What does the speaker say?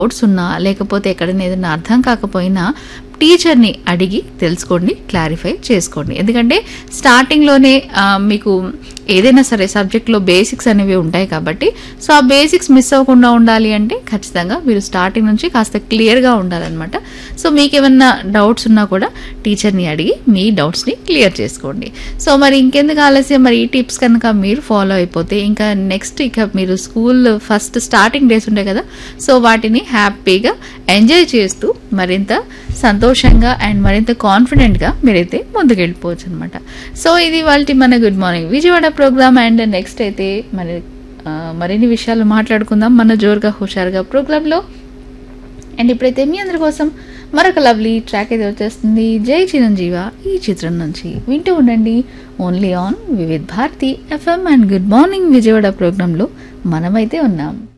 doubts ఉన్నా లేకపోతే ఎక్కడైనా ఏదైనా అర్థం కాకపోయినా టీచర్ని అడిగి తెలుసుకోండి క్లారిఫై చేసుకోండి ఎందుకంటే స్టార్టింగ్లోనే ఆ, మీకు ఏదైనా సరే సబ్జెక్ట్లో బేసిక్స్ అనేవి ఉంటాయి కాబట్టి సో ఆ బేసిక్స్ మిస్ అవ్వకుండా ఉండాలి అంటే ఖచ్చితంగా మీరు స్టార్టింగ్ నుంచి కాస్త క్లియర్గా ఉండాలన్నమాట సో మీకు ఏమన్నా డౌట్స్ ఉన్నా కూడా టీచర్ని అడిగి మీ డౌట్స్ని క్లియర్ చేసుకోండి సో మరి ఇంకెందుకు ఆలస్యం మరి ఈ టిప్స్ కనుక మీరు ఫాలో అయిపోతే ఇంకా నెక్స్ట్ ఇక మీరు స్కూల్ ఫస్ట్ స్టార్టింగ్ డేస్ ఉంటాయి కదా సో వాటిని హ్యాపీగా ఎంజాయ్ చేస్తూ మరింత సంతోషంగా అండ్ మరింత కాన్ఫిడెంట్గా మీరైతే ముందుకెళ్ళిపోవచ్చు అనమాట సో ఇది వాళ్ళ మన good morning Vijayawada programme and next అయితే మరి ఆ, మరిన్ని విషయాలు మాట్లాడుకుందాం మన జోరుగా హుషారుగా ప్రోగ్రాంలో అండ్ ఇప్పుడైతే మీ అందరి కోసం మరొక లవ్లీ ట్రాక్ అయితే వచ్చేస్తుంది జై చిరంజీవ ఈ చిత్రం నుంచి వింటూ ఉండండి only on Vividh Bharati FM and good morning Vijayawada ప్రోగ్రాంలో మనమైతే ఉన్నాం